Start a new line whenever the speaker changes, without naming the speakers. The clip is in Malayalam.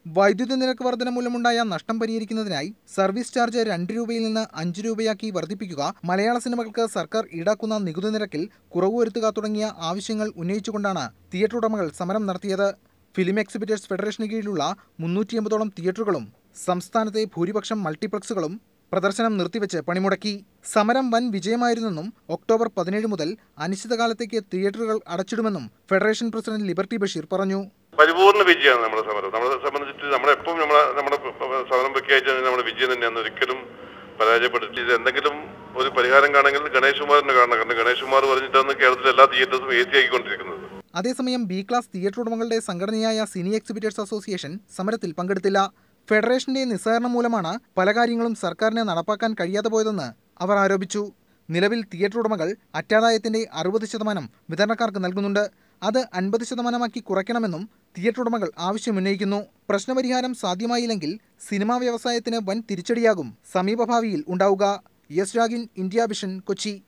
വൈദ്യുതി നിരക്ക് വർധന മൂലമുണ്ടായ നഷ്ടം പരിഹരിക്കുന്നതിനായി സർവീസ് ചാർജ് രണ്ട് രൂപയിൽ നിന്ന് അഞ്ച് രൂപയാക്കി വർദ്ധിപ്പിക്കുക മലയാള സിനിമകൾക്ക് സർക്കാർ ഈടാക്കുന്ന നികുതി നിരക്കിൽ കുറവ് വരുത്തുക തുടങ്ങിയ ആവശ്യങ്ങൾ ഉന്നയിച്ചുകൊണ്ടാണ് തിയേറ്റർ ഉടമകൾ സമരം നടത്തിയത് ഫിലിം എക്സിബിറ്റേഴ്സ് ഫെഡറേഷന് കീഴിലുള്ള മുന്നൂറ്റി എൺപതോളം തിയേറ്ററുകളും സംസ്ഥാനത്തെ ഭൂരിപക്ഷം മൾട്ടിപ്ലക്സുകളും പ്രദർശനം നിർത്തിവെച്ച് പണിമുടക്കി സമരം വൻ വിജയമായിരുന്നെന്നും ഒക്ടോബർ പതിനേഴ് മുതൽ അനിശ്ചിതകാലത്തേക്ക് തിയേറ്ററുകൾ അടച്ചിടുമെന്നും ഫെഡറേഷൻ പ്രസിഡന്റ് ലിബർട്ടി ബഷീർ പറഞ്ഞു
പരിപൂർണ്ണ വിജയമാണ് നമ്മുടെ സമരം നമ്മളെ സംബന്ധിച്ചിട്ട് നമ്മളെപ്പോഴും നമ്മളെ നമ്മുടെ സമരം പ്രഖ്യാപിച്ച നമ്മുടെ വിജയം തന്നെയാണ് ഒരിക്കലും പരാജയപ്പെടുത്തി ഇത് എന്തെങ്കിലും ഒരു പരിഹാരം കാണണമെങ്കിൽ ഗണേഷ് കുമാറിനെ കാണണം കാരണം ഗണേഷ് കുമാർ പറഞ്ഞിട്ടാണ് കേരളത്തിലെ എല്ലാ തിയേറ്റേഴ്സും എ സി ആക്കിക്കൊണ്ടിരിക്കുന്നത്
അതേസമയം ബി ക്ലാസ് തിയേറ്റർ ഉടമകളുടെ സംഘടനയായ സിനി എക്സിബിറ്റേഴ്സ് അസോസിയേഷൻ സമരത്തിൽ പങ്കെടുത്തില്ല ഫെഡറേഷന്റെ നിസ്സഹകരണം മൂലമാണ് പല കാര്യങ്ങളും സർക്കാരിന് നടപ്പാക്കാൻ കഴിയാതെ പോയതെന്ന് അവർ ആരോപിച്ചു നിലവിൽ തിയേറ്റർ ഉടമകൾ അറ്റാദായത്തിന്റെ അറുപത് ശതമാനം വിതരണക്കാർക്ക് നൽകുന്നുണ്ട് അത് അൻപത് ശതമാനമാക്കി കുറയ്ക്കണമെന്നും തിയേറ്റർ ഉടമകൾ ആവശ്യമുന്നയിക്കുന്നു പ്രശ്നപരിഹാരം സാധ്യമായില്ലെങ്കിൽ സിനിമാ വ്യവസായത്തിന് വൻ തിരിച്ചടിയാകും സമീപഭാവിയിൽ ഉണ്ടാവുക യെസ് രാഗിൻ ഇന്ത്യ വിഷൻ കൊച്ചി